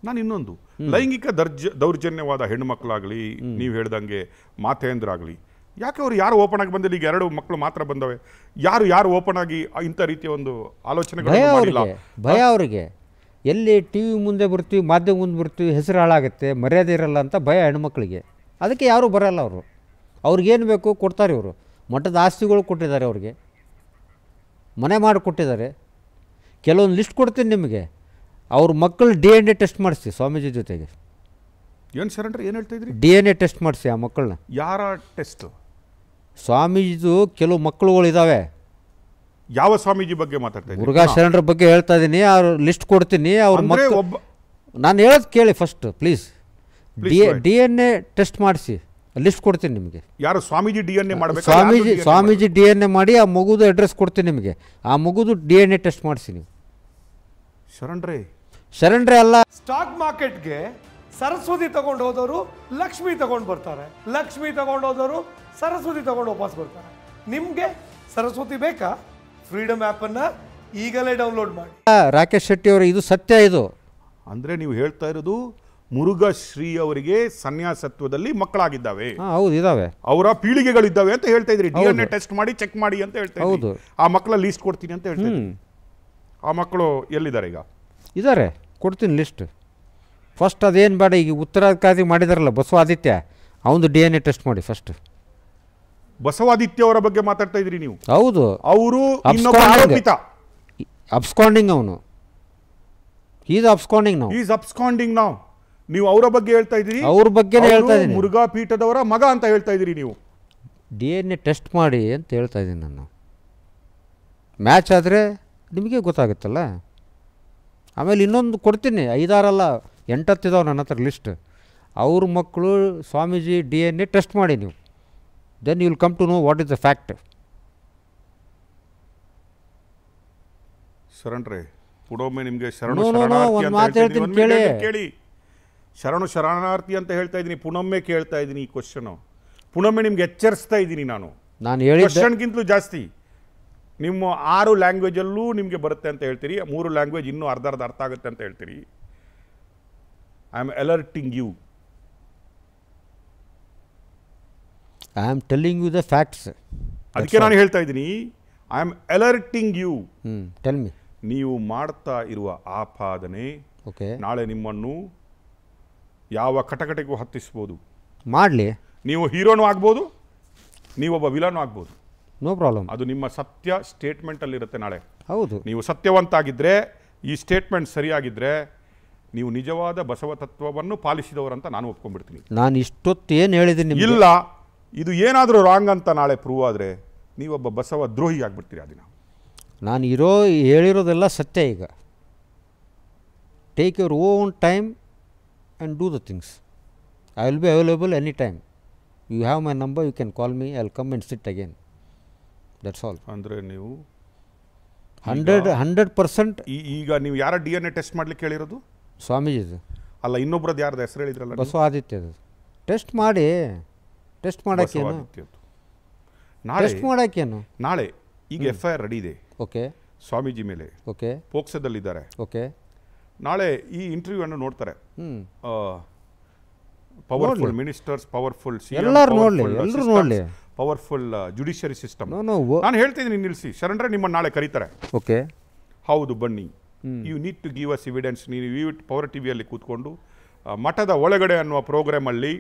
ನಾನು ಇನ್ನೊಂದು ಲೈಂಗಿಕ ದರ್ಜ ದೌರ್ಜನ್ಯವಾದ ಹೆಣ್ಣುಮಕ್ಕಳಾಗಲಿ ನೀವು ಹೇಳ್ದಂಗೆ ಮಾತೇಂದ್ರಾಗಲಿ ಯಾಕೆ ಅವ್ರು ಯಾರು ಓಪನ್ ಆಗಿ ಬಂದಿಲ್ಲ ಈಗ ಎರಡು ಮಕ್ಕಳು ಮಾತ್ರ ಬಂದವೆ ಯಾರು ಯಾರು ಓಪನ್ ಆಗಿ ಆ ಇಂಥ ರೀತಿಯ ಒಂದು ಭಯ ಆಲೋಚನೆಗಳನ್ನು ಮಾಡಿಲ್ಲ ಅವರಿಗೆ ಭಯ ಅವರಿಗೆ ಎಲ್ಲಿ ಟಿ ವಿ ಮುಂದೆ ಬರ್ತೀವಿ ಮಾಧ್ಯಮ ಮುಂದೆ ಬರ್ತೀವಿ ಹೆಸರು ಹಾಳಾಗುತ್ತೆ ಮರ್ಯಾದೆ ಇರಲ್ಲ ಅಂತ ಭಯ ಹೆಣ್ಮಕ್ಳಿಗೆ ಅದಕ್ಕೆ ಯಾರೂ ಬರಲ್ಲ ಅವರು ಅವ್ರಿಗೇನು ಬೇಕು ಕೊಡ್ತಾರೆ ಇವರು ಮಠದ ಆಸ್ತಿಗಳು ಕೊಟ್ಟಿದ್ದಾರೆ ಅವ್ರಿಗೆ ಮನೆ ಮಾಡಿ ಕೊಟ್ಟಿದ್ದಾರೆ ಕೆಲವೊಂದು ಲಿಸ್ಟ್ ಕೊಡ್ತೀನಿ ನಿಮಗೆ ಅವ್ರ ಮಕ್ಕಳು ಡಿ ಎನ್ ಎ ಟೆಸ್ಟ್ ಮಾಡಿಸಿ ಸ್ವಾಮೀಜಿ ಜೊತೆಗೆ ಏನು ಶರಣ್ರೆ ಏನು ಹೇಳ್ತಾ ಇದ್ರಿ ಡಿ ಎನ್ ಎ ಟೆಸ್ಟ್ ಮಾಡಿಸಿ ಆ ಮಕ್ಕಳನ್ನ ಯಾರ ಟೆಸ್ಟ್ ಸ್ವಾಮೀಜಿದು ಕೆಲವು ಮಕ್ಕಳುಗಳಿದ್ದಾವೆ ಯಾವ ಸ್ವಾಮೀಜಿ ಬಗ್ಗೆ ಮಾತಾಡ್ತಾ ಇದ್ರಿ ಮುರುಘಾ ಶರಣರ ಬಗ್ಗೆ ಹೇಳ್ತಾ ಇದ್ದೀನಿ ಅವ್ರ ಲಿಸ್ಟ್ ಕೊಡ್ತೀನಿ ಅವ್ರ ಅಂದ್ರೆ ಮಕ್ಕಳು ಒಬ್ಬ ನಾನು ಹೇಳೋದು ಕೇಳಿ first please D Please, go ahead. D N A test ಮಾಡಿಸಿ ಲಿಸ್ಟ್ ಕೊಡ್ತೀನಿ ನಿಮಗೆ ಯಾರು ಸ್ವಾಮೀಜಿ ಡಿ ಎನ್ ಎ ಮಾಡಬೇಕು Swamiji Swamiji D N A ಮಾಡಿ ಆ ಮಗುದು ಅಡ್ರೆಸ್ ಕೊಡ್ತೀನಿ ನಿಮಗೆ ಆ ಮಗುದು ಡಿ ಎನ್ ಎ ಟೆಸ್ಟ್ ಮಾಡಿಸಿ ನೀವು ಶರಣ್ರೆ ಶರಣ್ರೆ ಅಲ್ಲ ಸ್ಟಾಕ್ ಮಾರ್ಕೆಟ್ಗೆ ಸರಸ್ವತಿ ತಗೊಂಡು ಹೋದವರು ಲಕ್ಷ್ಮಿ ತಗೊಂಡು ಬರ್ತಾರೆ ಲಕ್ಷ್ಮಿ ತಗೊಂಡು ಹೋದವರು ಸರಸ್ವತಿ ತಗೊಂಡು ವಾಪಸ್ ಬರ್ತಾರೆ ನಿಮಗೆ ಸರಸ್ವತಿ ಬೇಕಾ ಫ್ರೀಡಮ್ ಆ್ಯಪನ್ನು ಈಗಲೇ ಡೌನ್ಲೋಡ್ ಮಾಡಿ ರಾಕೇಶ್ ಶೆಟ್ಟಿ ಅವರು ಇದು ಸತ್ಯ ಇದು ಅಂದ್ರೆ ನೀವು ಹೇಳ್ತಾ ಇರೋದು ಮುರುಘಾ ಶ್ರೀ ಅವರಿಗೆ ಸನ್ಯಾಸತ್ವದಲ್ಲಿ ಮಕ್ಕಳಾಗಿದ್ದಾವೆ ಹಾಂ ಹೌದು ಇದ್ದಾವೆ ಅವರ ಪೀಳಿಗೆಗಳಿದ್ದಾವೆ ಅಂತ ಹೇಳ್ತಾ ಇದ್ರಿ ಡಿ ಎನ್ ಎ ಟೆಸ್ಟ್ ಮಾಡಿ ಚೆಕ್ ಮಾಡಿ ಅಂತ ಹೇಳ್ತಾ ಇದ್ರಿ ಹೌದು. ಆ ಮಕ್ಕಳ ಲೀಸ್ಟ್ ಕೊಡ್ತೀನಿ ಅಂತ ಹೇಳ್ತಾ ಇದ್ರಿ ಆ ಮಕ್ಕಳು ಎಲ್ಲಿದ್ದಾರೆ ಈಗ ಇದ್ದಾರೆ ಕೊಡ್ತೀನಿ ಲಿಸ್ಟ್ ಫಸ್ಟ್ ಅದೇನು ಬೇಡ ಈಗ ಉತ್ತರಾಧಿಕಾರಿ ಮಾಡಿದಾರಲ್ಲ ಬಸವಾದಿತ್ಯ ಅವನು ಡಿ ಎನ್ ಎ ಟೆಸ್ಟ್ ಮಾಡಿ ಫಸ್ಟ್ ಬಸವಾದಿತ್ಯ ಅವರ ಬಗ್ಗೆ ಮಾತಾಡ್ತಾ ಇದ್ರಿ ನೀವು ಹೌದು ಅವರು ಇನ್ನೊಬ್ಬ Absconding. ಆರೋಪಿತ ಅಬ್ಸ್ಕಾಂಡಿಂಗ್ ಅವನು ಈಸ್ ಅಬ್ಸ್ಕಾಂಡಿಂಗ್ ನಾವು ಈಸ್ ಅಬ್ಸ್ಕಾಂಡಿಂಗ್ ನಾವು ನೀವು ಅವರ ಬಗ್ಗೆ ಹೇಳ್ತಾ ಇದ್ದೀರಿ ಅವ್ರ ಬಗ್ಗೆನೇ ಅವ್ರು ಹೇಳ್ತಾ ಇದ್ದೀನಿ. ಮುರುಘಾ ಪೀಠದವರ ಮಗ ಅಂತ ಹೇಳ್ತಾ ಇದ್ದೀರಿ ನೀವು ಡಿ ಎನ್ ಎ ಟೆಸ್ಟ್ ಮಾಡಿ ಅಂತ ಹೇಳ್ತಾ ಇದ್ದೀನಿ ನಾನು ಮ್ಯಾಚ್ ಆದರೆ ನಿಮಗೆ ಗೊತ್ತಾಗುತ್ತಲ್ಲ ಆಮೇಲೆ ಇನ್ನೊಂದು ಕೊಡ್ತೀನಿ ಐದಾರಲ್ಲ ಎಂಟತ್ತಿದಾವೆ ನನ್ನ ಹತ್ರ ಲಿಸ್ಟ್ ಅವ್ರ ಮಕ್ಕಳು Swamiji D N A test ಮಾಡಿ ನೀವು then you will come to know what is the fact ಶರಣ್ರೆ ಪುಡೊಮ್ಮೆ ನಿಮಗೆ ಶರಣು No, no, no, ಶರಣಾರ್ಥಿ ಒಂದ್ ಅಂತ ಮಾತು ಹೇಳ್ತಾ ಇದ್ದೀನಿ. ಹೇಳ್ತೀನಿ ಒಂದ್ minute ಕೇಳಿ. ಕೇಳಿ ಶರಣು ಶರಣಾರ್ಥಿ ಅಂತ ಹೇಳ್ತಾ ಇದ್ದೀನಿ ಪುನೊಮ್ಮೆ ಕೇಳ್ತಾ ಇದ್ದೀನಿ ಈ ಕ್ವಶನ್ ಪುನೊಮ್ಮೆ ನಿಮ್ಗೆ ಎಚ್ಚರಿಸ್ತಾ ಇದ್ದೀನಿ ನಾನು ನಾನು ಹೇಳಿದ್ದೆ ಕ್ವಶನ್ಗಿಂತಲೂ ಜಾಸ್ತಿ ನಿಮ್ಮ ಆರು ಲ್ಯಾಂಗ್ವೇಜಲ್ಲೂ ನಿಮಗೆ ಬರುತ್ತೆ ಅಂತ ಹೇಳ್ತೀರಿ ಮೂರು ಲ್ಯಾಂಗ್ವೇಜ್ ಇನ್ನೂ ಅರ್ಧ ಅರ್ಧ ಅರ್ಥ ಆಗುತ್ತೆ ಅಂತ ಹೇಳ್ತೀರಿ I am alerting you I am telling you the facts ಅದಕ್ಕೆ ನಾನು ಹೇಳ್ತಾ ಇದ್ದೀನಿ ಐ ಆಮ್ ಅಲರ್ಟಿಂಗ್ ಯು ಹ್ಞೂ ಟೆಲ್ ಮಿ ನೀವು ಮಾಡ್ತಾ ಇರುವ ಆಪಾದನೆ ಓಕೆ ನಾಳೆ ನಿಮ್ಮನ್ನು ಯಾವ ಕಟಕಟೆಗೂ ಹತ್ತಿಸ್ಬೋದು ಮಾಡಲಿ ನೀವು ಹೀರೋನು ಆಗ್ಬೋದು ನೀವೊಬ್ಬ ವಿಲನು ಆಗ್ಬೋದು ನೋ ಪ್ರಾಬ್ಲಮ್ ಅದು ನಿಮ್ಮ ಸತ್ಯ ಸ್ಟೇಟ್ಮೆಂಟಲ್ಲಿರುತ್ತೆ ನಾಳೆ ಹೌದು ನೀವು ಸತ್ಯವಂತ ಆಗಿದ್ದರೆ ಈ ಸ್ಟೇಟ್ಮೆಂಟ್ ಸರಿಯಾಗಿದ್ದರೆ ನೀವು ನಿಜವಾದ ಬಸವ ತತ್ವವನ್ನು ಪಾಲಿಸಿದವರಂತ ನಾನು ಒಪ್ಕೊಂಡ್ಬಿಡ್ತೀನಿ ನಾನು ಇಷ್ಟೊತ್ತು ಏನು ಹೇಳಿದ್ದೀನಿ ನಿಮಗೆ ಇಲ್ಲ ಇದು ಏನಾದರೂ ರಾಂಗ್ ಅಂತ ನಾಳೆ ಪ್ರೂವ್ ಆದರೆ ನೀವೊಬ್ಬ ಬಸವ ದ್ರೋಹಿ ಆಗ್ಬಿಡ್ತೀರಿ ಆ ದಿನ ನಾನು ಇರೋ ಹೇಳಿರೋದೆಲ್ಲ ಸತ್ಯ ಈಗ take your own time and do the things I will be available any time you have my number you can call me I will come and sit again that's all ಅಂದರೆ ನೀವು ಹಂಡ್ರೆಡ್ ಹಂಡ್ರೆಡ್ ಪರ್ಸೆಂಟ್ ಈ ಈಗ ನೀವು ಯಾರ D N A test ಮಾಡ್ಲಿಕ್ಕೆ ಹೇಳಿರೋದು ಸ್ವಾಮೀಜಿದು ಅಲ್ಲ ಇನ್ನೊಬ್ರದ್ದು ಯಾರ್ದು ಹೆಸರು ಹೇಳಿದ್ರಲ್ಲ ನೀವು? ಬಸವಾದಿತ್ಯದು ಟೆಸ್ಟ್ ಮಾಡಿ ಟೆಸ್ಟ್ ಮಾಡೋಕ್ಕೇನು ಬಸವಾದಿತ್ಯದ್ದು. ನಾಳೆ ಟೆಸ್ಟ್ ಮಾಡೋಕ್ಕೇನು ನಾಳೆ ಈಗ ಎಫ್ ಐ ಆರ್ ರೆಡಿ ಇದೆ ಓಕೆ ಸ್ವಾಮೀಜಿ ಮೇಲೆ ಓಕೆ ಪೋಕ್ಸದಲ್ಲಿದ್ದಾರೆ ಓಕೆ ನಾಳೆ ಈ ಇಂಟರ್ವ್ಯೂ ಅನ್ನು ನೋಡ್ತಾರೆ ಹ್ಞೂ ಪವರ್ಫುಲ್ ಮಿನಿಸ್ಟರ್ಸ್ ಪವರ್ಫುಲ್ ಎಲ್ಲರೂ ನೋಡ್ಲಿ, ಎಲ್ರೂ ನೋಡ್ಲಿ. Powerful judiciary system no no ನಾನು ಹೇಳ್ತಿದ್ದೀನಿ ನಿಲ್ಲಿಸಿ ಶರಣರೆ ನಿಮ್ಮನ್ನು ನಾಳೆ ಕರೀತಾರೆ ಓಕೆ ಹೌದು ಬನ್ನಿ you need to give us evidence ನೀವು ಈ ಪವರ್ ಟಿ ವಿಯಲ್ಲಿ ಕೂತ್ಕೊಂಡು ಆ, ಮಠದ ಒಳಗಡೆ ಅನ್ನುವ ಪ್ರೋಗ್ರಾಮಲ್ಲಿ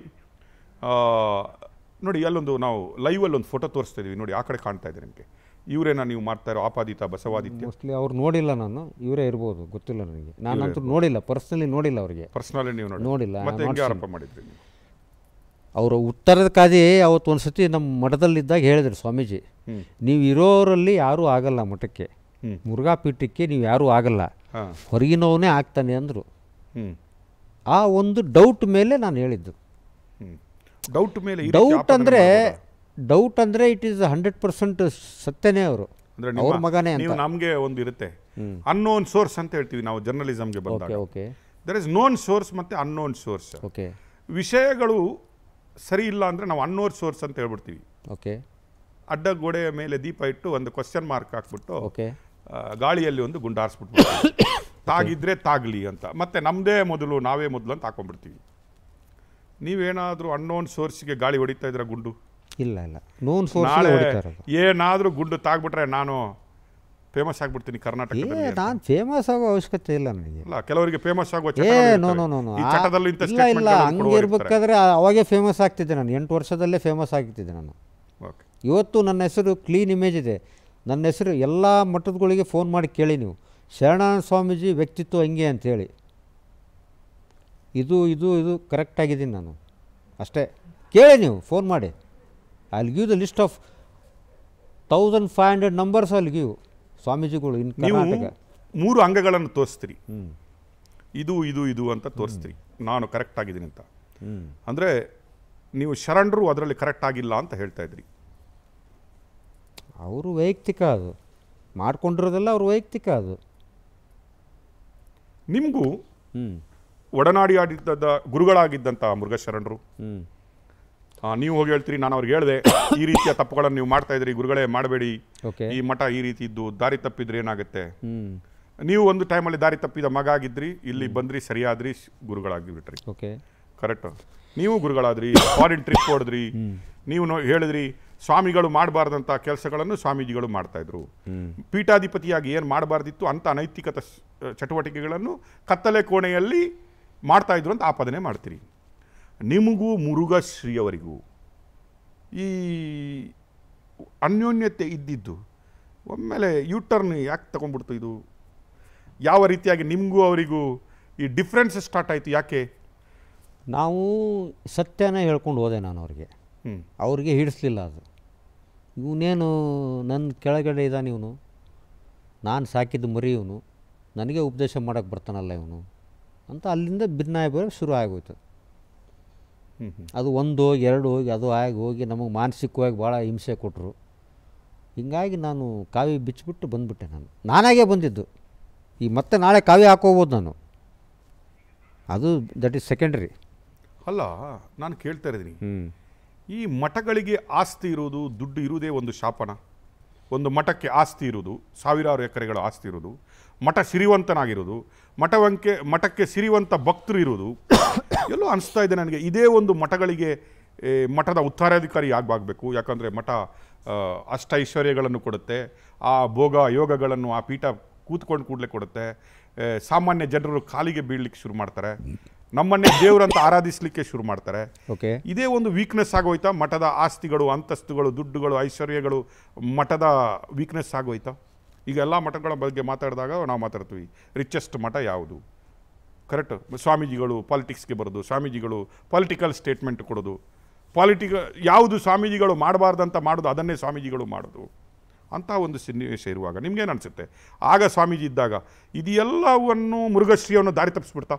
ನೋಡಿ ಅಲ್ಲೊಂದು ನಾವು ಲೈವಲ್ಲಿ ಒಂದು ಫೋಟೋ ತೋರಿಸ್ತಾ ಇದೀವಿ ನೋಡಿ ಆ ಕಡೆ ಕಾಣ್ತಾ ಇದೆ ನಿಮಗೆ ಇವರೇನ ನೀವು ಮಾಡ್ತಾ ಇರೋ ಆಪಾದಿತ ಬಸವಾದಿತ್ಯ ಮೋಸ್ಟ್ಲಿ ಅವ್ರು ನೋಡಿಲ್ಲ ನಾನು ಇವರೇ ಇರ್ಬೋದು ಗೊತ್ತಿಲ್ಲ ನನಗೆ ನಾನಂತೂ ನೋಡಿಲ್ಲ ಪರ್ಸ್ನಲಿ ನೋಡಿಲ್ಲ ಅವರಿಗೆ ಪರ್ಸನಲಿ ನೀವು ನೋಡಿ ನೋಡಿಲ್ಲ, ಮತ್ತೆ not ಹೆಂಗೆ seen. ಆರೋಪ ಮಾಡಿದ್ರಿ ನೀವು ಅವರು ಉತ್ತರದ ಕಾದಿ ಅವತ್ತು ಒಂದು ಸತಿ ನಮ್ಮ ಮಠದಲ್ಲಿದ್ದಾಗ ಹೇಳಿದ್ರು ಸ್ವಾಮೀಜಿ ಹ್ಮ್. ನೀವು ಇರೋರಲ್ಲಿ ಯಾರೂ ಆಗಲ್ಲ ಮಠಕ್ಕೆ ಹ್ಮ್. ಮುರುಘಾ ಪೀಠಕ್ಕೆ ನೀವು ಯಾರೂ ಆಗಲ್ಲ ಹಾಂ ಹೊರಗಿನವನೇ ಆಗ್ತಾನೆ ಅಂದರು ಹ್ಞೂ ಆ ಒಂದು ಡೌಟ್ ಮೇಲೆ ನಾನು ಹೇಳಿದ್ದು ಹ್ಞೂ ಡೌಟ್ ಮೇಲೆ ಈ ರೀತಿ ಡೌಟ್ ಆಪಾದನೆ ಅಂದರೆ ಮಾಡ್ಬೋದಾ? ಡೌಟ್ ಅಂದರೆ ಇಟ್ ಈಸ್ ಹಂಡ್ರೆಡ್ ಪರ್ಸೆಂಟ್ ಸತ್ಯನೇ ಅವರು ಅಂದ್ರೆ ಅವ್ರ ನಿಮ್ಮ- ಮಗನೇ ನೀವು ಅಂತ ನಮಗೆ ಒಂದು ಇರುತ್ತೆ ಅನ್ನೋನ್ ಸೋರ್ಸ್ ಅಂತ ಹೇಳ್ತೀವಿ ನಾವು ಜರ್ನಲಿಸಮ್ಗೆ ಓಕೆ ಬಂದಾಗ okay there is known source ಮತ್ತೆ ಅನ್ನೋನ್ ಸೋರ್ಸ್ ಓಕೆ ವಿಷಯಗಳು ಸರಿ ಇಲ್ಲ ಅಂದ್ರೆ ನಾವು ಅನ್ನೋನ್ ಸೋರ್ಸ್ ಅಂತ ಹೇಳ್ಬಿಡ್ತೀವಿ ಓಕೆ ಅಡ್ಡ ಗೋಡೆಯ ಮೇಲೆ ದೀಪ ಇಟ್ಟು ಒಂದು ಕ್ವಶನ್ ಮಾರ್ಕ್ ಹಾಕ್ಬಿಟ್ಟು ಓಕೆ ಆ, ಗಾಳಿಯಲ್ಲಿ ಒಂದು ಗುಂಡು ಹಾರಿಸ್ಬಿಟ್ಬಿಡ್ತೀವಿ ತಾಗಿದ್ರೆ ತಾಗ್ಲಿ ಅಂತ ಮತ್ತೆ ನಮ್ಮದೇ ಮೊದಲು ನಾವೇ ಮೊದಲು ಅಂತ ಹಾಕೊಂಡ್ಬಿಡ್ತೀವಿ ನೀವೇನಾದರೂ ಅನ್ನೋನ್ ಸೋರ್ಸ್ಗೆ ಗಾಳಿ ಹೊಡಿತಾ ಇದ್ರ ಗುಂಡು ಇಲ್ಲ ಇಲ್ಲ ನೋನ್ ಸೋರ್ಸ್ ನಾಳೆ ಹೊಡಿತಾ ಇರೋದು ಏನಾದರೂ ಗುಂಡು ತಾಗ್ಬಿಟ್ರೆ ನಾನು ಫೇಮಸ್ ಆಗ್ಬಿಡ್ತೀನಿ ಏ ಕರ್ನಾಟಕದಲ್ಲಿ ಅಂತ. ನಾನು ಫೇಮಸ್ ಆಗೋ ಅವಶ್ಯಕತೆ ಇಲ್ಲ ನನಗೆ ಅಲ್ಲ ಕೆಲವರಿಗೆ ಫೇಮಸ್ ಆಗುವ ಏ ಚಟಗಳು ನೋ ಇರ್ತವೆ. ನೋ ನೋ ನೋ ಈ ಚಟದಲ್ಲೂ ಇಂಥ ಇಲ್ಲ ಇಲ್ಲ statementಗಳನ್ನು ಕೊಡುವವರು ಇರ್ತಾರೆ. ಹಂಗಿರ್ಬೇಕಾದ್ರೆ ಅವಾಗೇ ಫೇಮಸ್ ಆಗ್ತಿದ್ದೆ ನಾನು ಎಂಟು ವರ್ಷದಲ್ಲೇ ಫೇಮಸ್ ಆಗ್ತಿದ್ದೆ ನಾನು Okay. ಇವತ್ತು ನನ್ನ ಹೆಸರು ಕ್ಲೀನ್ ಇಮೇಜ್ ಇದೆ ನನ್ನ ಹೆಸರು ಎಲ್ಲ ಮಠದಗಳಿಗೆ ಫೋನ್ ಮಾಡಿ ಕೇಳಿ ನೀವು ಶರಣಾನಂದ ಸ್ವಾಮೀಜಿ ವ್ಯಕ್ತಿತ್ವ ಹಂಗೆ ಅಂತೇಳಿ ಇದು ಇದು ಇದು ಕರೆಕ್ಟ್ ಆಗಿದ್ದೀನಿ ನಾನು ಅಷ್ಟೇ ಕೇಳಿ ನೀವು ಫೋನ್ ಮಾಡಿ I give the list of thousand five hundred numbers ಅಲ್ಲಿ ಗಿವ್ ಸ್ವಾಮೀಜಿಗಳು ಇನ್ ನೀವು ಕರ್ನಾಟಕ ಮೂರು ಅಂಗಗಳನ್ನು ತೋರಿಸ್ತೀರಿ ಹ್ಞೂ ಇದು ಇದು ಇದು ಅಂತ ತೋರಿಸ್ತೀರಿ ನಾನು ಕರೆಕ್ಟ್ ಆಗಿದ್ದೀನಿ ಅಂತ ಹ್ಞೂ ಅಂದರೆ ನೀವು ಶರಣರು ಅದರಲ್ಲಿ ಕರೆಕ್ಟ್ ಆಗಿಲ್ಲ ಅಂತ ಹೇಳ್ತಾ ಇದ್ರಿ ಅವರು ವೈಯಕ್ತಿಕ ಅದು ಮಾಡ್ಕೊಂಡಿರೋದೆಲ್ಲ ಅವ್ರ ವೈಯಕ್ತಿಕ ಅದು ನಿಮಗೂ ಹ್ಞೂ ಒಡನಾಡಿ ಆಡಿದ್ದ ಗುರುಗಳಾಗಿದ್ದಂಥ ಮುರುಘಶರಣರು ಹ್ಞೂ ಆ, ನೀವು ಹೋಗಿ ಹೇಳ್ತೀರಿ ನಾನು ಅವ್ರಿಗೆ ಹೇಳಿದೆ ಈ ರೀತಿಯ ತಪ್ಪುಗಳನ್ನು ನೀವು ಮಾಡ್ತಾ ಇದ್ರಿ ಗುರುಗಳೇ ಮಾಡಬೇಡಿ ಓಕೆ ಈ ಮಠ ಈ ರೀತಿ ಇದ್ದು ದಾರಿ ತಪ್ಪಿದ್ರೆ ಏನಾಗುತ್ತೆ ಹ್ಞೂ ನೀವು ಒಂದು ಟೈಮಲ್ಲಿ ದಾರಿ ತಪ್ಪಿದ ಮಗ ಆಗಿದ್ರಿ ಇಲ್ಲಿ ಬಂದ್ರಿ ಸರಿಯಾದ್ರಿ ಶ್- ಗುರುಗಳಾಗಿಬಿಟ್ರಿ ಓಕೆ ಕರೆಕ್ಟ್ ನೀವು ಗುರುಗಳಾದ್ರಿ ಫಾರಿನ್ ಟ್ರಿಪ್ ಹೊಡೆದ್ರಿ ನೀವು ನೋ- ಹೇಳಿದ್ರಿ ಸ್ವಾಮಿಗಳು ಮಾಡಬಾರ್ದಂಥ ಕೆಲಸಗಳನ್ನು ಸ್ವಾಮೀಜಿಗಳು ಮಾಡ್ತಾ ಇದ್ರು ಪೀಠಾಧಿಪತಿಯಾಗಿ ಏನು ಮಾಡಬಾರ್ದಿತ್ತು ಅಂಥ ಅನೈತಿಕತ ಸ್- ಚಟುವಟಿಕೆಗಳನ್ನು ಕತ್ತಲೆ ಕೋಣೆಯಲ್ಲಿ ಮಾಡ್ತಾ ಇದ್ರು ಅಂತ ಆಪಾದನೆ ಮಾಡ್ತೀರಿ ನಿಮಗೂ ಮುರುಘಶ್ರೀಯವರಿಗೂ ಈ ಅನ್ಯೋನ್ಯತೆ ಇದ್ದಿದ್ದು ಒಮ್ಮೆಲೆ ಯೂ ಟರ್ನ್ ಯಾಕೆ ತಗೊಂಡ್ಬಿಡ್ತು ಇದು ಯಾವ ರೀತಿಯಾಗಿ ನಿಮಗೂ ಅವರಿಗೂ ಈ ಡಿಫ್ರೆನ್ಸ್ ಸ್ಟಾರ್ಟ್ ಆಯಿತು ಯಾಕೆ ನಾವು ಸತ್ಯನೇ ಹೇಳ್ಕೊಂಡು ಹೋದೆ ನಾನು ಅವ್ರಿಗೆ ಹ್ಞೂ ಅವ್ರಿಗೆ ಹಿಡಿಸ್ಲಿಲ್ಲ ಅದು ಇವನೇನು ನನ್ನ ಕೆಳಗಡೆ ಇದ್ದಾನೆ ಇವನು ನಾನು ಸಾಕಿದ್ದು ಮರಿ ಇವನು ನನಗೆ ಉಪದೇಶ ಮಾಡೋಕ್ಕೆ ಬರ್ತಾನಲ್ಲ ಇವನು ಅಂತ ಅಲ್ಲಿಂದ ಭಿನ್ನಾಯ ಬರೋಕ್ಕೆ ಶುರು ಆಗೋಯ್ತು ಹ್ಞೂ ಹ್ಞೂ ಅದು ಒಂದು ಎರಡು ಹೋಗಿ ಅದು ಆಗಿ ಹೋಗಿ ನಮಗೆ ಮಾನಸಿಕವಾಗಿ ಭಾಳ ಹಿಂಸೆ ಕೊಟ್ಟರು ಹಿಂಗಾಗಿ ನಾನು ಕಾವಿ ಬಿಚ್ಚಿಬಿಟ್ಟು ಬಂದುಬಿಟ್ಟೆ ನಾನು ನಾನಾಗೇ ಬಂದಿದ್ದು ಈ ಮತ್ತೆ ನಾಳೆ ಕಾವಿ ಹಾಕೋಬೋದು ನಾನು ಅದು ದಟ್ ಈಸ್ ಸೆಕೆಂಡ್ರಿ ಅಲ್ಲ ನಾನು ಕೇಳ್ತಾ ಇದ್ದೀನಿ ಹ್ಞೂ ಈ ಮಠಗಳಿಗೆ ಆಸ್ತಿ ಇರುವುದು ದುಡ್ಡು ಇರುವುದೇ ಒಂದು ಶಾಪನ ಒಂದು ಮಠಕ್ಕೆ ಆಸ್ತಿ ಇರುವುದು ಸಾವಿರಾರು ಎಕರೆಗಳ ಆಸ್ತಿ ಇರುವುದು ಮಠ ಸಿರಿವಂತನಾಗಿರೋದು ಮಠವಂಕೆ ಮಠಕ್ಕೆ ಸಿರಿವಂತ ಭಕ್ತರು ಇರುವುದು ಎಲ್ಲೋ ಅನಿಸ್ತಾ ಇದೆ ನನಗೆ ಇದೇ ಒಂದು ಮಠಗಳಿಗೆ ಏ, ಮಠದ ಉತ್ತರಾಧಿಕಾರಿ ಆಗಬೇಕು ಯಾಕಂದರೆ ಮಠ ಆ, ಅಷ್ಟ ಐಶ್ವರ್ಯಗಳನ್ನು ಕೊಡುತ್ತೆ ಆ ಭೋಗ ಯೋಗಗಳನ್ನು ಆ ಪೀಠ ಕೂತ್ಕೊಂಡು ಕೂಡಲೇ ಕೊಡುತ್ತೆ ಏ, ಸಾಮಾನ್ಯ ಜನರು ಕಾಲಿಗೆ ಬೀಳಲಿಕ್ಕೆ ಶುರು ಮಾಡ್ತಾರೆ ನಮ್ಮನ್ನೇ ದೇವರಂತ ಆರಾಧಿಸಲಿಕ್ಕೆ ಶುರು ಮಾಡ್ತಾರೆ ಓಕೆ ಇದೇ ಒಂದು ವೀಕ್ನೆಸ್ ಆಗೋಯ್ತಾ ಮಠದ ಆಸ್ತಿಗಳು ಅಂತಸ್ತುಗಳು ದುಡ್ಡುಗಳು ಐಶ್ವರ್ಯಗಳು ಮಠದ ವೀಕ್ನೆಸ್ ಆಗೋಯ್ತಾ ಈಗ ಎಲ್ಲ ಮಠಗಳ ಬಗ್ಗೆ ಮಾತಾಡಿದಾಗ ನಾವು ಮಾತಾಡ್ತೀವಿ ರಿಚೆಸ್ಟ್ ಮಠ ಯಾವುದು ಕರೆಕ್ಟ್ ಸ್ವಾಮೀಜಿಗಳು ಪಾಲಿಟಿಕ್ಸ್ಗೆ ಬರೋದು ಸ್ವಾಮೀಜಿಗಳು ಪೊಲಿಟಿಕಲ್ ಸ್ಟೇಟ್ಮೆಂಟ್ ಕೊಡೋದು ಪಾಲಿಟಿಕ ಯಾವುದು ಸ್ವಾಮೀಜಿಗಳು ಮಾಡಬಾರ್ದಂತ ಮಾಡೋದು ಅದನ್ನೇ ಸ್ವಾಮೀಜಿಗಳು ಮಾಡೋದು ಅಂತ ಒಂದು ಸನ್ನಿವೇಶ ಇರುವಾಗ ನಿಮ್ಗೇನು ಅನಿಸುತ್ತೆ ಆಗ ಸ್ವಾಮೀಜಿ ಇದ್ದಾಗ ಇದೆಲ್ಲವನ್ನು ಮುರುಘಶ್ರೀಯನ್ನು ದಾರಿ ತಪ್ಪಿಸ್ಬಿಡ್ತಾ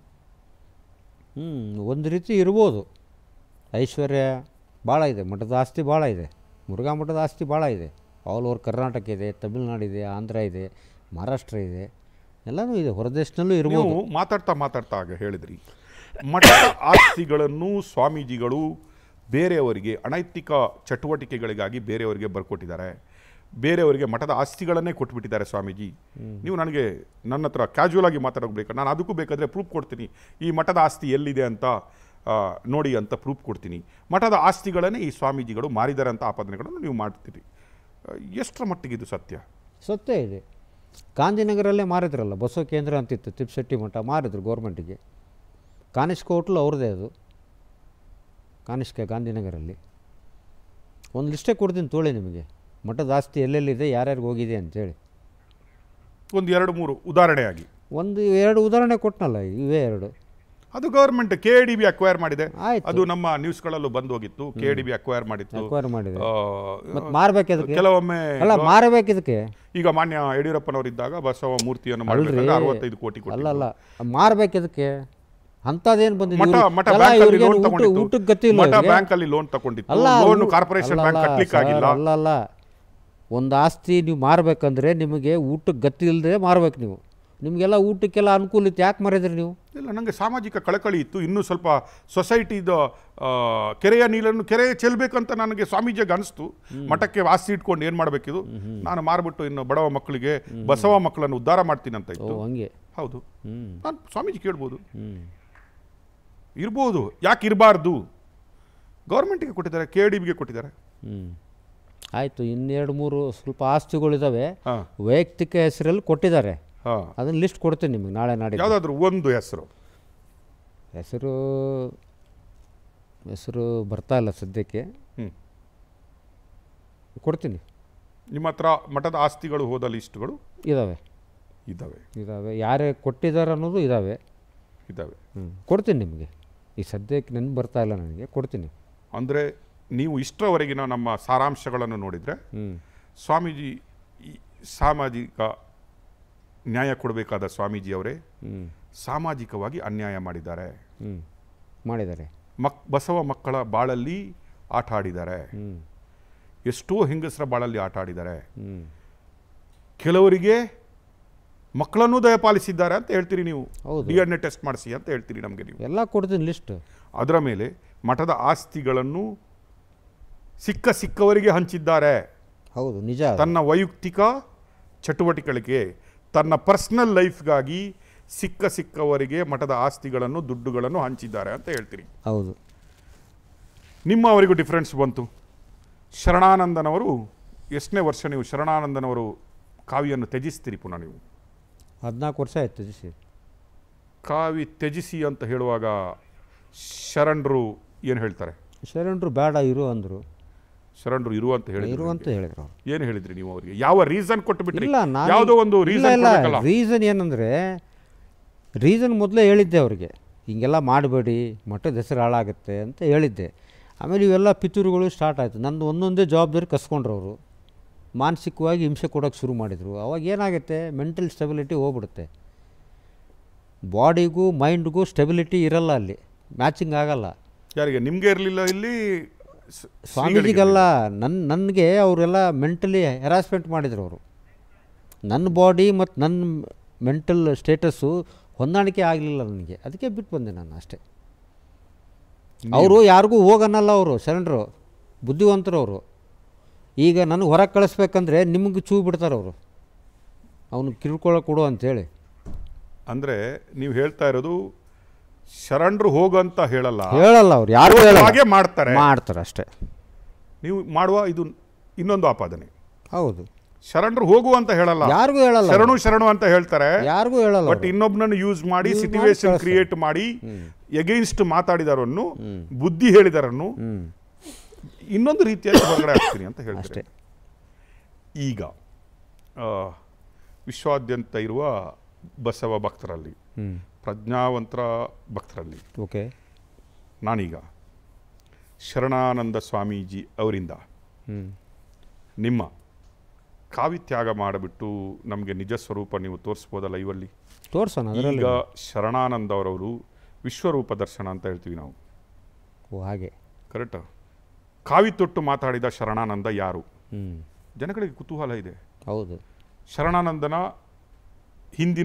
ಹ್ಞೂ ಒಂದು ರೀತಿ ಇರ್ಬೋದು ಐಶ್ವರ್ಯ ಭಾಳ ಇದೆ ಮಠದ ಆಸ್ತಿ ಭಾಳ ಇದೆ ಮುರುಘಾ ಮಠದ ಆಸ್ತಿ ಭಾಳ ಇದೆ ಆಲ್ ಓವರ್ ಕರ್ನಾಟಕ ಇದೆ ತಮಿಳ್ನಾಡಿದೆ ಆಂಧ್ರ ಇದೆ ಮಹಾರಾಷ್ಟ್ರ ಇದೆ ಎಲ್ಲನೂ ಇದೆ ಹೊರದೇಶದಲ್ಲೂ ಇರ್ಬೋದು ನೀವು ಮಾತಾಡ್ತಾ ಮಾತಾಡ್ತಾ ಆಗ ಹೇಳಿದ್ರಿ ಮಠದ ಆಸ್ತಿಗಳನ್ನು ಸ್ವಾಮೀಜಿಗಳು ಬೇರೆಯವರಿಗೆ ಅನೈತಿಕ ಚಟುವಟಿಕೆಗಳಿಗಾಗಿ ಬೇರೆಯವರಿಗೆ ಬರ್ಕೊಟ್ಟಿದ್ದಾರೆ ಬೇರೆಯವರಿಗೆ ಮಠದ ಆಸ್ತಿಗಳನ್ನೇ ಕೊಟ್ಬಿಟ್ಟಿದ್ದಾರೆ ಸ್ವಾಮೀಜಿ ನೀವು ನನಗೆ ನನ್ನ ಹತ್ರ ಕ್ಯಾಶುವಲ್ ಆಗಿ ಮಾತಾಡೋಕೆ ನಾನು ಅದಕ್ಕೂ ಬೇಕಾದರೆ ಪ್ರೂಫ್ ಕೊಡ್ತೀನಿ ಈ ಮಠದ ಆಸ್ತಿ ಎಲ್ಲಿದೆ ಅಂತ ಆ, ನೋಡಿ ಅಂತ ಪ್ರೂಫ್ ಕೊಡ್ತೀನಿ ಮಠದ ಆಸ್ತಿಗಳನ್ನೇ ಈ ಸ್ವಾಮೀಜಿಗಳು ಮಾರಿದ್ದಾರೆ ಅಂತ ಆಪಾದನೆಗಳನ್ನು ನೀವು ಮಾಡ್ತೀರಿ ಆ, ಎಷ್ಟರ ಮಟ್ಟಿಗೆ ಇದು ಸತ್ಯ ಸತ್ಯ ಇದೆ ಗಾಂಧಿನಗರಲ್ಲೇ ಮಾರಿದ್ರಲ್ಲ ಬಸವ ಕೇಂದ್ರ ಅಂತಿತ್ತು ತಿಪ್ಸೆಟ್ಟಿ ಮಠ ಮಾರಿದ್ರು ಗೌರ್ಮೆಂಟಿಗೆ ಕಾನಿಷ್ಕ ಹೋಟ್ಲು ಅವ್ರದ್ದೇ ಅದು ಕಾನಿಷ್ಕ ಗಾಂಧಿನಗರಲ್ಲಿ ಒಂದು ಲಿಸ್ಟೇ ಕೊಡ್ತೀನಿ ತೋಳಿ ನಿಮಗೆ ಮಠದ ಆಸ್ತಿ ಎಲ್ಲೆಲ್ಲಿದೆ ಯಾರ್ಯಾರಿಗೆ ಹೋಗಿದೆ ಅಂತೇಳಿ ಒಂದು ಎರಡು ಮೂರು ಉದಾಹರಣೆಯಾಗಿ ಒಂದು ಎರಡು ಉದಾಹರಣೆ ಕೊಟ್ಟನಲ್ಲ ಇವೇ ಎರಡು ಅದು government K D B acquire ಮಾಡಿದೆ ಆಯ್ತು. ಅದು ನಮ್ಮ ನ್ಯೂಸ್ಗಳಲ್ಲೂ ಬಂದು ಹೋಗಿತ್ತು ಕೆ ಡಿ ಬಿ ಅಕ್ವೈರ್ ಮಾಡಿತ್ತು ಅಕ್ವೈರ್ ಮಾಡಿದೆ ಆ, ಮತ್ತು ಮಾರ್ಬೇಕು ಇದಕ್ಕೆ ಕೆಲವೊಮ್ಮೆ ಅಲ್ಲ ಮಾರಬೇಕು ಇದಕ್ಕೆ ಈಗ ಮಾನ್ಯ ಯಡಿಯೂರಪ್ಪನವರಿದ್ದಾಗ ಬಸವ ಮೂರ್ತಿಯನ್ನು ಮಾಡಬೇಕಾದ್ರೆ ಅರವತ್ತೈದು ಕೋಟಿ ಅಲ್ಲ ಕೊಟ್ಟಿದ್ರು. ಅಲ್ಲ ಮಾರ್ಬೇಕು ಇದಕ್ಕೆ ಅಂಥದ್ದೇನು ಬಂದಿದೆ ಮಠ ಇವ್ರು- ಮಠ ಅಲ್ಲ, ಬ್ಯಾಂಕ್ ಅಲ್ಲಿ ಇವ್ರಿಗೇನು ಲೋನ್ ಊಟ- ತಗೊಂಡಿತ್ತು ಊಟಕ್ಕೆ ಗತಿ ಇಲ್ಲ ಮಠ ಇವ್ರಿಗೆ. ಬ್ಯಾಂಕ್ ಅಲ್ಲಿ ಲೋನ್ ತಗೊಂಡಿತ್ತು ಅಲ್ಲ ಲೋನ್ ಊ- ಕಾರ್ಪೊರೇಷನ್ ಅಲ್ಲ, ಬ್ಯಾಂಕ್ ಅಲ್ಲ, ಕಟ್ಲಿಕ್ಕೆ ಸರ್, ಆಗಿಲ್ಲ ಅಲ್ಲ ಅಲ್ಲ ಒಂದು ಆಸ್ತಿ ನೀವು ಮಾರಬೇಕಂದ್ರೆ ನಿಮಗೆ ಊಟಕ್ಕೆ ಗತಿ ಇಲ್ಲದೆ ಮಾರ್ಬೇಕು ನೀವು ನಿಮಗೆಲ್ಲ ಊಟಕ್ಕೆಲ್ಲ ಅನುಕೂಲ ಇತ್ತು ಯಾಕೆ ಮಾರಿದ್ರಿ ನೀವು ಇಲ್ಲ ನನಗೆ ಸಾಮಾಜಿಕ ಕಳಕಳಿ ಇತ್ತು ಇನ್ನೂ ಸ್ವಲ್ಪ ಸೊಸೈಟಿದ ಆ, ಕೆರೆಯ ನೀರನ್ನು ಕೆರೆ ಚೆಲ್ಬೇಕಂತ ನನಗೆ ಸ್ವಾಮೀಜಿಗೆ ಅನಿಸ್ತು ಮಠಕ್ಕೆ ಆಸ್ತಿ ಇಟ್ಕೊಂಡು ಏನು ಮಾಡಬೇಕಿದು ನಾನು ಮಾರ್ಬಿಟ್ಟು ಇನ್ನು ಬಡವ ಮಕ್ಕಳಿಗೆ ಬಸವ ಮಕ್ಕಳನ್ನು ಉದ್ಧಾರ ಮಾಡ್ತೀನಿ ಅಂತ ಓ ಇತ್ತು ಹಂಗೆ ಹೌದು ಹ್ಞೂ ನಾನು ಸ್ವಾಮೀಜಿ ಕೇಳ್ಬೋದು ಹ್ಞೂ ಇರ್ಬೋದು ಯಾಕೆ ಇರಬಾರ್ದು ಗೌರ್ಮೆಂಟಿಗೆ ಕೊಟ್ಟಿದ್ದಾರೆ ಕೆ ಡಿ ಬಿಗೆ ಕೊಟ್ಟಿದ್ದಾರೆ ಹ್ಞೂ ಆಯಿತು ಇನ್ನೆರಡು ಮೂರು ಸ್ವಲ್ಪ ಆಸ್ತಿಗಳಿದ್ದಾವೆ ಹಾಂ ವೈಯಕ್ತಿಕ ಹೆಸರಲ್ಲಿ ಕೊಟ್ಟಿದ್ದಾರೆ ಹಾಂ ಅದನ್ನು ಲಿಸ್ಟ್ ಕೊಡ್ತೀನಿ ನಿಮಗೆ ನಾಳೆ ನಾಡಿದ್ದು ಯಾವುದಾದ್ರೂ ಒಂದು ಹೆಸರು ಹೆಸರು ಹೆಸರು ಬರ್ತಾ ಇಲ್ಲ ಸದ್ಯಕ್ಕೆ ಹ್ಞೂ ಕೊಡ್ತೀನಿ ನಿಮ್ಮ ಹತ್ರ ಮಠದ ಆಸ್ತಿಗಳು ಹೋದ ಲಿಸ್ಟ್ಗಳು ಇದ್ದಾವೆ ಇದ್ದಾವೆ ಇದ್ದಾವೆ ಯಾರೇ ಕೊಟ್ಟಿದ್ದಾರೆ ಅನ್ನೋದು ಇದ್ದಾವೆ ಇದ್ದಾವೆ ಹ್ಞೂ ಕೊಡ್ತೀನಿ ನಿಮಗೆ ಈ ಸದ್ಯಕ್ಕೆ ನೆನ್ಪು ಬರ್ತಾ ಇಲ್ಲ ನನಗೆ ಕೊಡ್ತೀನಿ ಅಂದರೆ ನೀವು ಇಷ್ಟರವರೆಗಿನ ನಮ್ಮ ಸಾರಾಂಶಗಳನ್ನು ನೋಡಿದರೆ ಹ್ಞೂ ಸ್ವಾಮೀಜಿ ಈ ಸಾಮಾಜಿಕ ನ್ಯಾಯ ಕೊಡಬೇಕಾದ ಸ್ವಾಮೀಜಿಯವರೇ ಹ್ಞೂ ಸಾಮಾಜಿಕವಾಗಿ ಅನ್ಯಾಯ ಮಾಡಿದ್ದಾರೆ ಹ್ಞೂ ಮಾಡಿದ್ದಾರೆ ಮಕ್ ಬಸವ ಮಕ್ಕಳ ಬಾಳಲ್ಲಿ ಆಟ ಆಡಿದ್ದಾರೆ ಹ್ಞೂ ಎಷ್ಟೋ ಹೆಂಗಸರ ಬಾಳಲ್ಲಿ ಆಟ ಆಡಿದ್ದಾರೆ ಹ್ಞೂ ಕೆಲವರಿಗೆ ಮಕ್ಕಳನ್ನೂ ದಯಪಾಲಿಸಿದ್ದಾರೆ ಅಂತ ಹೇಳ್ತೀರಿ ನೀವು ಹೌದು. ಡಿ ಎನ್ ಎ ಟೆಸ್ಟ್ ಮಾಡಿಸಿ ಅಂತ ಹೇಳ್ತೀರಿ ನಮಗೆ ನೀವು ಎಲ್ಲ ಕೊಡ್ತೀನಿ ಲಿಸ್ಟ್ ಅದರ ಮೇಲೆ ಮಠದ ಆಸ್ತಿಗಳನ್ನು ಸಿಕ್ಕ ಸಿಕ್ಕವರಿಗೆ ಹಂಚಿದ್ದಾರೆ ಹೌದು ನಿಜ ಅದು. ತನ್ನ ವೈಯಕ್ತಿಕ ಚಟುವಟಿಕೆಗಳಿಗೆ ತನ್ನ ಪರ್ಸನಲ್ ಲೈಫ್ಗಾಗಿ ಸಿಕ್ಕ ಸಿಕ್ಕವರಿಗೆ ಮಠದ ಆಸ್ತಿಗಳನ್ನು ದುಡ್ಡುಗಳನ್ನು ಹಂಚಿದ್ದಾರೆ ಅಂತ ಹೇಳ್ತೀರಿ ಹೌದು ನಿಮ್ಮ ಅವರಿಗೂ ಡಿಫ್ರೆನ್ಸ್ ಬಂತು ಶರಣಾನಂದನವರು ಎಷ್ಟನೇ ವರ್ಷ ನೀವು ಶರಣಾನಂದನವರು ಕಾವಿಯನ್ನು ತ್ಯಜಿಸ್ತೀರಿ ಪುನಃ ನೀವು ಹದಿನಾಲ್ಕು ವರ್ಷ ಆಯ್ತು ತ್ಯಜಿಸಿ ಕಾವಿ ತ್ಯಜಿಸಿ ಅಂತ ಹೇಳುವಾಗ ಶರಣರು ಏನು ಹೇಳ್ತಾರೆ ಶರಣರು ಬೇಡ ಇರು ಅಂದರು ಶರಣರು ಇರು ಅಂತ ಇರು ಹೇಳಿದ್ರು ಅಂತ ಹೇಳಿದ್ರು ಅವ್ರು ಏನು ಹೇಳಿದ್ರಿ ನೀವು ಅವರಿಗೆ ಯಾವ ರೀಸನ್ ಕೊಟ್ಟು ಬಿಟ್ರಿ ಇಲ್ಲ ನಾನು ಯಾವುದೋ ಒಂದು ರೀಸನ್ ಇಲ್ಲ ಕೊಡಬೇಕಲ್ಲ ರೀಸನ್ ಏನಂದರೆ ರೀಸನ್ ಮೊದಲೇ ಹೇಳಿದ್ದೆ ಅವ್ರಿಗೆ ಹಿಂಗೆಲ್ಲ ಮಾಡಬೇಡಿ ಮಠದ ಹೆಸರು ಹಾಳಾಗುತ್ತೆ ಅಂತ ಹೇಳಿದ್ದೆ ಆಮೇಲೆ ಇವೆಲ್ಲ ಪಿತೂರುಗಳು ಸ್ಟಾರ್ಟ್ ಆಯಿತು ನಂದು ಒಂದೊಂದೇ ಜವಾಬ್ದಾರಿ ಕಸ್ಕೊಂಡ್ರು ಅವರು ಮಾನಸಿಕವಾಗಿ ಹಿಂಸೆ ಕೊಡೋಕ್ಕೆ ಶುರು ಮಾಡಿದರು ಅವಾಗ ಏನಾಗುತ್ತೆ ಮೆಂಟಲ್ ಸ್ಟೆಬಿಲಿಟಿ ಹೋಗ್ಬಿಡುತ್ತೆ ಬಾಡಿಗೂ ಮೈಂಡ್ಗೂ ಸ್ಟೆಬಿಲಿಟಿ ಇರಲ್ಲ ಅಲ್ಲಿ ಮ್ಯಾಚಿಂಗ್ ಆಗಲ್ಲ ಯಾರಿಗೆ ನಿಮ್ಗೆ ಇರಲಿಲ್ಲ ಇಲ್ಲಿ ಸ್- ಸ್ವಾಮೀಜಿಗೆಲ್ಲ ನನ್ನ ನನಗೆ ಅವರೆಲ್ಲ ಮೆಂಟಲಿ ಹೆರಾಸ್ಮೆಂಟ್ ಮಾಡಿದ್ರು ಅವರು ನನ್ನ ಬಾಡಿ ಮತ್ತು ನನ್ನ ಮೆಂಟಲ್ ಸ್ಟೇಟಸ್ಸು ಹೊಂದಾಣಿಕೆ ಆಗಲಿಲ್ಲ ನನಗೆ ಅದಕ್ಕೆ ಬಿಟ್ಟು ಬಂದೆ ನಾನು ಅಷ್ಟೇ ಅವರು ಯಾರಿಗೂ ಹೋಗನ್ನಲ್ಲ ಅವರು ಶರಣರು ಬುದ್ಧಿವಂತರು ಅವರು ಈಗ ನನಗೆ ಹೊರಗೆ ಕಳಿಸ್ಬೇಕಂದ್ರೆ ನಿಮಗೆ ಚೂ ಬಿಡ್ತಾರೆ ಅವರು ಅವನು ಕಿರುಕೊಳ್ಳ ಕೊಡು ಅಂತೇಳಿ ಅಂದ್ರೆ ನೀವು ಹೇಳ್ತಾ ಇರೋದು ಶರಣರು ಹೋಗಂತ ಹೇಳಲ್ಲ ಹೇಳಲ್ಲ ಅವ್ರು ಯಾರು ಹೇಳಲ್ಲ ಹಾಗೆ ಮಾಡ್ತಾರೆ ಮಾಡ್ತಾರೆ ಅಷ್ಟೇ ನೀವು ಮಾಡುವ ಇದು ಇನ್ನೊಂದು ಆಪಾದನೆ ಹೌದು ಶರಣರು ಹೋಗು ಅಂತ ಹೇಳಲ್ಲ ಯಾರಿಗೂ ಹೇಳಲ್ಲ ಶರಣು ಶರಣು ಅಂತ ಹೇಳ್ತಾರೆ ಯಾರಿಗೂ ಹೇಳಲ್ಲ ಬಟ್ ಅವ್ರು. ಇನ್ನೊಬ್ಬನನ್ನು ಯೂಸ್ ಮಾಡಿ Use ಮಾಡಿ ಸಿಚುವೇಶನ್ ಕಳ್ಸ್ತಾರೆ. ಕ್ರಿಯೇಟ್ ಮಾಡಿ ಎಗೈನ್ಸ್ಟ್ ಮಾತಾಡಿದರನ್ನು ಬುದ್ಧಿ ಹೇಳಿದರನ್ನು ಹ್ಞೂ ಇನ್ನೊಂದು ರೀತಿಯಲ್ಲಿ ಹೊರಗಡೆ ಆಗ್ತೀನಿ ಅಂತ ಹೇಳ್ತಾರೆ ಅಷ್ಟೇ ಈಗ ಆ, ವಿಶ್ವಾದ್ಯಂತ ಇರುವ ಬಸವ ಭಕ್ತರಲ್ಲಿ ಹ್ಞೂ ಪ್ರಜ್ಞಾವಂತರ ಭಕ್ತರಲ್ಲಿ ಓಕೆ ನಾನೀಗ ಶರಣಾನಂದ ಸ್ವಾಮೀಜಿ ಅವರಿಂದ ಹ್ಞೂ ನಿಮ್ಮ ಕಾವಿತ್ಯಾಗ ಮಾಡಿಬಿಟ್ಟು ನಮಗೆ ನಿಜ ಸ್ವರೂಪ ನೀವು ತೋರಿಸ್ಬೋದಲ್ಲ ಇವಲ್ಲಿ ತೋರ್ಸೋಣ ಅದರಲ್ಲಿ ಈಗ ಶರಣಾನಂದ ಅವರವರು ವಿಶ್ವರೂಪ ದರ್ಶನ ಅಂತ ಹೇಳ್ತೀವಿ ನಾವು ಓ ಹಾಗೆ ಕರೆಕ್ಟ್ ಕಾವಿ ತೊಟ್ಟು ಮಾತಾಡಿದ ಶರಣಾನಂದ ಯಾರು ಹ್ಞೂ ಜನಗಳಿಗೆ ಕುತೂಹಲ ಇದೆ ಹೌದು ಶರಣಾನಂದನ ಹಿಂದಿನ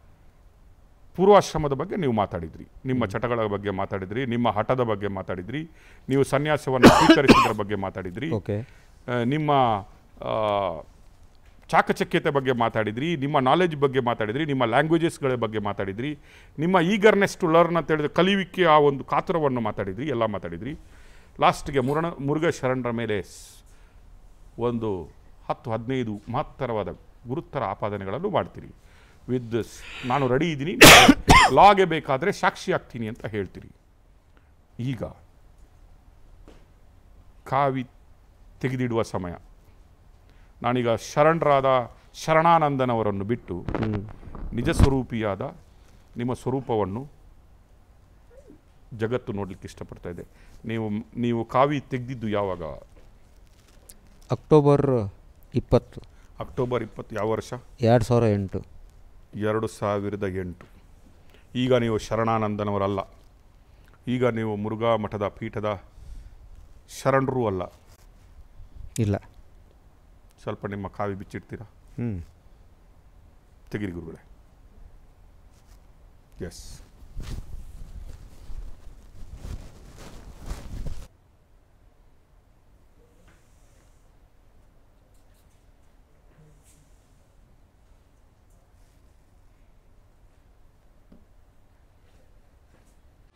ಪೂರ್ವಾಶ್ರಮದ ಬಗ್ಗೆ ನೀವು ಮಾತಾಡಿದ್ರಿ ನಿಮ್ಮ ಚಟಗಳ ಬಗ್ಗೆ ಮಾತಾಡಿದ್ರಿ ನಿಮ್ಮ ಹಠದ ಬಗ್ಗೆ ಮಾತಾಡಿದ್ರಿ ನೀವು ಸನ್ಯಾಸವನ್ನು ಸ್ವೀಕರಿಸಿದ್ರ ಬಗ್ಗೆ ಮಾತಾಡಿದ್ರಿ ಓಕೆ ಆ, ನಿಮ್ಮ ಆ, ಚಾಕಚಕ್ಯತೆ ಬಗ್ಗೆ ಮಾತಾಡಿದ್ರಿ ನಿಮ್ಮ ನಾಲೆಜ್ ಬಗ್ಗೆ ಮಾತಾಡಿದ್ರಿ ನಿಮ್ಮ ಲ್ಯಾಂಗ್ವೇಜಸ್ಗಳ ಬಗ್ಗೆ ಮಾತಾಡಿದ್ರಿ ನಿಮ್ಮ ಈಗರ್ನೆಸ್ ಟು ಲರ್ನ್ ಅಂತ ಹೇಳಿದ್ರೆ ಕಲಿಯುವಿಕೆ ಆ ಒಂದು ಕಾತುರವನ್ನು ಮಾತಾಡಿದ್ರಿ ಎಲ್ಲ ಮಾತಾಡಿದ್ರಿ ಲಾಸ್ಟ್ಗೆ ಮುರಣ ಮುರುಘಾ ಶರಣರ ಮೇಲೆ ಸ್- ಒಂದು ಹತ್ತು ಹದಿನೈದು ಮಹತ್ತರವಾದ ಗುರುತರ ಆಪಾದನೆಗಳನ್ನು ಮಾಡ್ತೀರಿ ವಿತ್ ದಿಸ್ ನಾನು ರೆಡಿ ಇದ್ದೀನಿ ಲಾಗೆ ಬೇಕಾದರೆ ಸಾಕ್ಷಿ ಆಗ್ತೀನಿ ಅಂತ ಹೇಳ್ತೀರಿ ಈಗ ಕಾವಿ ತೆಗೆದಿಡುವ ಸಮಯ ನಾನೀಗ ಶರಣರಾದ ಶರಣಾನಂದನವರನ್ನು ಬಿಟ್ಟು ನಿಜ ಸ್ವರೂಪಿಯಾದ ನಿಮ್ಮ ಸ್ವರೂಪವನ್ನು ಜಗತ್ತು ನೋಡಲಿಕ್ಕೆ ಇಷ್ಟಪಡ್ತಾ ಇದೆ ನೀವು ನೀವು ಕಾವಿ ತೆಗೆದಿದ್ದು ಯಾವಾಗ ಅಕ್ಟೋಬರ್ ಇಪ್ಪತ್ತು ಅಕ್ಟೋಬರ್ ಇಪ್ಪತ್ತು ಯಾವ ವರ್ಷ ಎರಡು ಸಾವಿರ ಎಂಟು ಎರಡು ಸಾವಿರದ ಎಂಟು ಈಗ ನೀವು ಶರಣಾನಂದನವರಲ್ಲ ಈಗ ನೀವು ಮುರುಘಾ ಮಠದ ಪೀಠದ ಶರಣರೂ ಅಲ್ಲ ಇಲ್ಲ ಸ್ವಲ್ಪ ನಿಮ್ಮ ಕಾವಿ ಬಿಚ್ಚಿಡ್ತೀರಾ ಹ್ಞೂ ತೆಗಿರಿ ಗುರುಗಳೇ ಎಸ್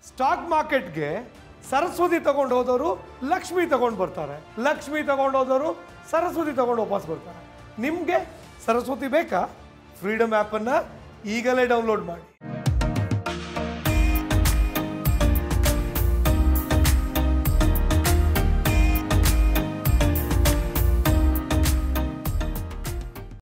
ಸ್ಟಾಕ್ ಮಾರ್ಕೆಟ್ಗೆ ಸರಸ್ವತಿ ತಗೊಂಡು ಹೋದವರು ಲಕ್ಷ್ಮಿ ತಗೊಂಡು ಬರ್ತಾರೆ ಲಕ್ಷ್ಮಿ ತಗೊಂಡು ಹೋದವರು ಸರಸ್ವತಿ ತಗೊಂಡು ವಾಪಸ್ ಬರ್ತಾರೆ ನಿಮಗೆ ಸರಸ್ವತಿ ಬೇಕಾ ಫ್ರೀಡಮ್ ಆ್ಯಪನ್ನು ಈಗಲೇ ಡೌನ್ಲೋಡ್ ಮಾಡಿ